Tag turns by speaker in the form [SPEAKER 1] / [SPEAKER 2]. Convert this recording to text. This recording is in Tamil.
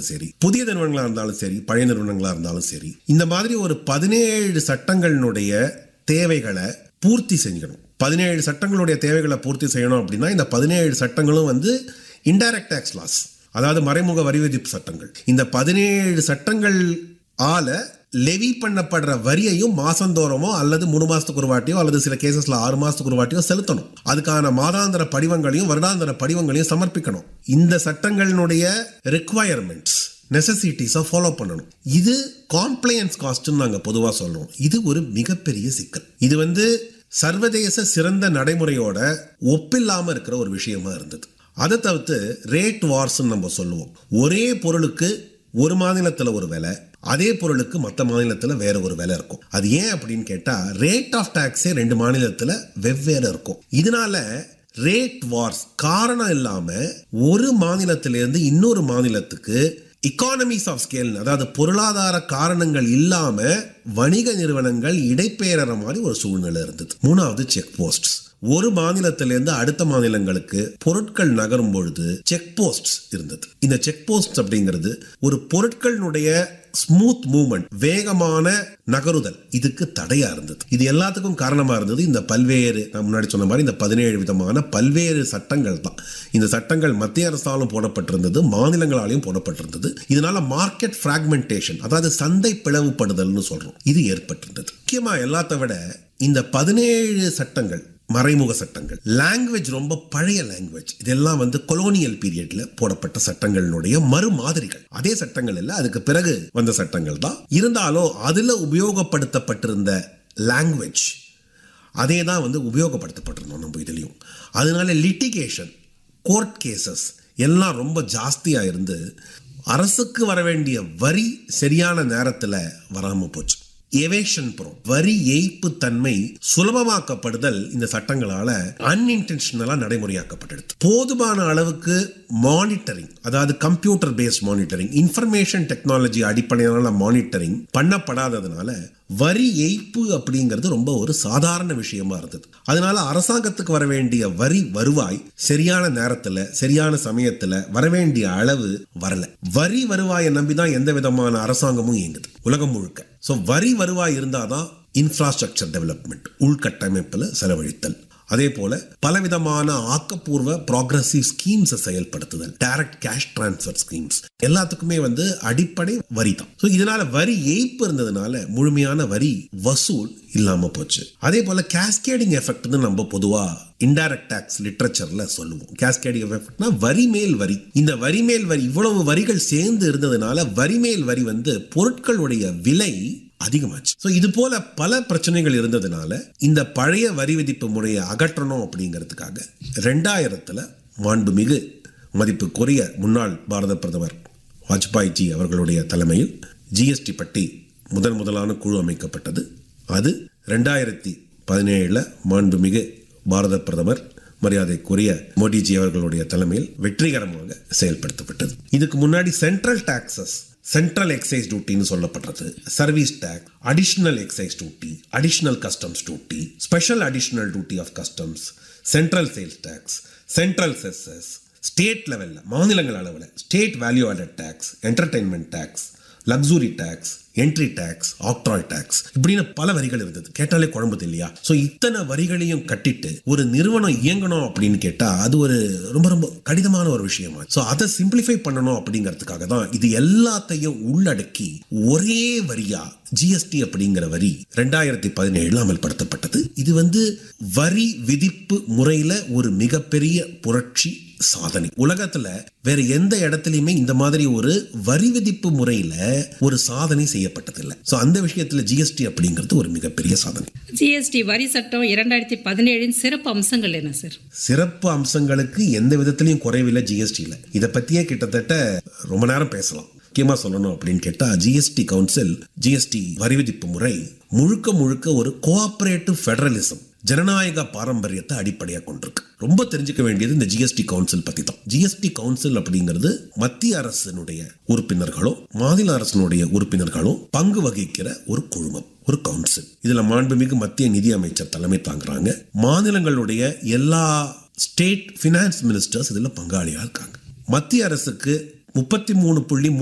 [SPEAKER 1] இருந்தாலும் சரி புதிய நிறுவனங்களா இருந்தாலும் சரி பழைய நிறுவனங்களா இருந்தாலும் சரி இந்த மாதிரி ஒரு பதினேழு சட்டங்களினுடைய தேவைகளை பூர்த்தி செஞ்சுக்கணும் பதினேழு சட்டங்களுடைய தேவைகளை பூர்த்தி செய்யணும் அப்படின்னா இந்த பதினேழு சட்டங்களும் வந்து இன்டைரக்ட் டேக்ஸ் லாஸ் அதாவது மறைமுக வரி விதிப்பு சட்டங்கள் இந்த பதினேழு சட்டங்கள் ஆல லெவி பண்ணப்படுற வரியையும் மாசந்தோறமோ அல்லது மூணு மாசத்துக்கு ஒரு வாட்டியோ அல்லது சில கேசஸ்ல ஆறு மாசத்துக்கு ஒரு வாட்டியோ செலுத்தணும் அதுக்கான மாதாந்திர படிவங்களையும் வருடாந்திர படிவங்களையும் சமர்ப்பிக்கணும் இந்த சட்டங்களினுடைய ரெக்குவயர்மெண்ட்ஸ் நெசசிட்டிஸை ஃபாலோ பண்ணணும் இது காம்ப்ளையன்ஸ் காஸ்ட்னு நாங்கள் பொதுவாக சொல்றோம் இது ஒரு மிகப்பெரிய சிக்கல் இது வந்து சர்வதேச சிறந்த நடைமுறையோட ஒப்பில்லாம இருக்கிற ஒரு விஷயமா இருந்தது அதை தவிர்த்து ரேட் வார்ஸ்ன்னு நம்ம சொல்லுவோம் ஒரே பொருளுக்கு ஒரு மாநிலத்தில் ஒரு விலை அதே பொருளுக்கு மற்ற மாநிலத்தில் வேற ஒரு விலை இருக்கும் அது ஏன் அப்படின்னு கேட்டால் ரேட் ஆஃப் டாக்ஸே ரெண்டு மாநிலத்தில் வெவ்வேறு இருக்கும் இதனால ரேட் வார்ஸ் காரணம் இல்லாமல் ஒரு மாநிலத்திலிருந்து இன்னொரு மாநிலத்துக்கு இக்கானமிஸ் ஆஃப் ஸ்கேல் அதாவது பொருளாதார காரணங்கள் இல்லாம வணிக நிறுவனங்கள் இடைப்பெயர்ற மாதிரி ஒரு சூழ்நிலை இருந்தது மூணாவது செக் போஸ்ட்ஸ் ஒரு மாநிலத்திலிருந்து அடுத்த மாநிலங்களுக்கு பொருட்கள் நகரும் பொழுது செக் போஸ்ட் இருந்தது இந்த செக் போஸ்ட் அப்படிங்கிறது ஒரு பொருட்களினுடைய ஸ்மூத் மூவ்மெண்ட் வேகமான நகருதல் இதுக்கு தடையா இருந்தது இது எல்லாத்துக்கும் காரணமா இருந்தது இந்த பல்வேறு நான் முன்னாடி சொன்ன மாதிரி இந்த பதினேழு விதமான பல்வேறு சட்டங்கள் தான் இந்த சட்டங்கள் மத்திய அரசாலும் போடப்பட்டிருந்தது மாநிலங்களாலையும் போடப்பட்டிருந்தது இதனால மார்க்கெட் பிராக்மெண்டேஷன் அதாவது சந்தை பிளவுபடுதல்னு சொல்றோம் இது ஏற்பட்டிருந்தது முக்கியமா எல்லாத்த விட இந்த பதினேழு சட்டங்கள் மறைமுக சட்டங்கள் லாங்குவேஜ் ரொம்ப பழைய லாங்குவேஜ் இதெல்லாம் வந்து கொலோனியல் பீரியட்ல போடப்பட்ட சட்டங்களினுடைய மறு மாதிரிகள் அதே சட்டங்கள் இல்லை அதுக்கு பிறகு வந்த சட்டங்கள் தான் இருந்தாலும் அதுல உபயோகப்படுத்தப்பட்டிருந்த லாங்குவேஜ் அதே தான் வந்து உபயோகப்படுத்தப்பட்டிருந்தோம் நம்ம இதுலேயும் அதனால லிட்டிகேஷன் கோர்ட் கேசஸ் எல்லாம் ரொம்ப ஜாஸ்தியாக இருந்து அரசுக்கு வர வேண்டிய வரி சரியான நேரத்தில் வராமல் போச்சு எவேஷன் ப்ரோ வரி ஏய்ப்பு தன்மை சுலபமாக்கப்படுதல் இந்த சட்டங்களால அன்இன்டென்ஷனலா நடைமுறையாக்கப்பட்டது போதுமான அளவுக்கு மானிட்டரிங் அதாவது computer based monitoring information technology அடிப்படையிலான மானிட்டரிங் பண்ணப்படாததுனால வரி ஏய்ப்பு அப்படிங்கிறது ரொம்ப ஒரு சாதாரண விஷயமா இருந்தது அதனால அரசாங்கத்துக்கு வர வேண்டிய வரி வருவாய் சரியான நேரத்துல சரியான சமயத்துல வர வேண்டிய அளவு வரல வரி வருவாயை நம்பி தான் எந்த விதமான அரசாங்கமும் இயங்குது உலகம் முழுக்க ஸோ வரி வருவாய் இருந்தாதான் இன்ஃப்ராஸ்ட்ரக்சர் டெவலப்மெண்ட் உள்கட்டமைப்பில் செலவழித்தல் அதே போல பலவிதமான ஆக்கப்பூர்வ ப்ராக்ரஸிவ் ஸ்கீம்ஸை செயல்படுத்துதல் டைரக்ட் கேஷ் டிரான்ஸ்ஃபர் ஸ்கீம்ஸ் எல்லாத்துக்குமே வந்து அடிப்படை வரி தான் ஸோ இதனால வரி ஏய்ப்பு இருந்ததுனால முழுமையான வரி வசூல் இல்லாம போச்சு அதே போல கேஸ்கேடிங் எஃபெக்ட்னு நம்ம பொதுவா இன்டைரக்ட் டாக்ஸ் லிட்ரேச்சர்ல சொல்லுவோம் கேஸ்கேடிங் எஃபெக்ட்னா வரி மேல் வரி இந்த வரி மேல் வரி இவ்வளவு வரிகள் சேர்ந்து இருந்ததுனால வரி மேல் வரி வந்து பொருட்களுடைய விலை அதிகமாச்சு ஸோ இது போல பல பிரச்சனைகள் இருந்ததுனால இந்த பழைய வரி விதிப்பு முறையை அகற்றணும் அப்படிங்கிறதுக்காக ரெண்டாயிரத்துல மாண்புமிகு மதிப்புக்குரிய முன்னாள் பாரத பிரதமர் வாஜ்பாய் ஜி அவர்களுடைய தலைமையில் ஜிஎஸ்டி பட்டி முதன் முதலான குழு அமைக்கப்பட்டது அது ரெண்டாயிரத்தி பதினேழில் மாண்புமிகு பாரத பிரதமர் மரியாதைக்குரிய மோடிஜி அவர்களுடைய தலைமையில் வெற்றிகரமாக செயல்படுத்தப்பட்டது இதுக்கு முன்னாடி சென்ட்ரல் டாக்ஸஸ் சென்ட்ரல் எக்ஸைஸ் டியூட்டின்னு சொல்லப்படுறது service tax additional excise duty additional customs duty special additional duty of customs central sales tax central cesses state லெவலில் மாநிலங்கள் அளவில் state value added tax entertainment tax luxury tax entry tax octroi tax இப்படின்னு பல வரிகள் இருந்தது கேட்டாலே குழம்புது இல்லையா ஸோ இத்தனை வரிகளையும் கட்டிட்டு ஒரு நிறுவனம் இயங்கணும் அப்படின்னு கேட்டா அது ஒரு ரொம்ப ரொம்ப கடினமான ஒரு விஷயமா ஸோ அதை சிம்பிளிஃபை பண்ணணும் அப்படிங்கிறதுக்காக தான் இது எல்லாத்தையும் உள்ளடக்கி ஒரே வரியா ஜிஎஸ்டி அப்படிங்கிற வரி ரெண்டாயிரத்தி பதினேழுல அமல்படுத்தப்பட்டது இது வந்து வரி விதிப்பு முறையில ஒரு மிகப்பெரிய புரட்சி சாதனை உலகத்துல வேற எந்த இடத்துலயுமே இந்த மாதிரி ஒரு வரி விதிப்பு முறையில ஒரு சாதனை செய்யப்பட்டதில்லை ஸோ அந்த விஷயத்துல ஜிஎஸ்டி அப்படிங்கிறது ஒரு மிகப்பெரிய சாதனை
[SPEAKER 2] ஜிஎஸ்டி வரி சட்டம் இரண்டாயிரத்தி பதினேழின் சிறப்பு அம்சங்கள் என்ன சார்
[SPEAKER 1] சிறப்பு அம்சங்களுக்கு எந்த விதத்திலையும் குறைவில்லை ஜிஎஸ்டியில் இதை பற்றியே கிட்டத்தட்ட ரொம்ப நேரம் பேசலாம் முக்கியமாக சொல்லணும் அப்படின்னு கேட்டால் ஜிஎஸ்டி கவுன்சில் ஜிஎஸ்டி வரி விதிப்பு முறை முழுக்க முழுக்க ஒரு கோஆபரேட்டிவ் ஃபெடரலிசம் ஜனநாயக பாரம்பரியத்தை அடிப்படையாக கொண்டிருக்கு ரொம்ப தெரிஞ்சுக்க வேண்டியது இந்த ஜிஎஸ்டி கவுன்சில் பற்றி தான் ஜிஎஸ்டி கவுன்சில் அப்படிங்கிறது மத்திய அரசினுடைய உறுப்பினர்களும் மாநில அரசினுடைய உறுப்பினர்களும் பங்கு வகிக்கிற ஒரு குழுமம் ஒரு கவுன்சில் இதுல மாண்புமிகு மத்திய நிதி அமைச்சர் தலைமை தாங்குறாங்க மாநிலங்களுடைய எல்லா ஸ்டேட் ஃபினான்ஸ் மினிஸ்டர்ஸ் இதுல பங்காளியா இருக்காங்க மத்திய அரசுக்கு முப்பத்தி மூணு புள்ளி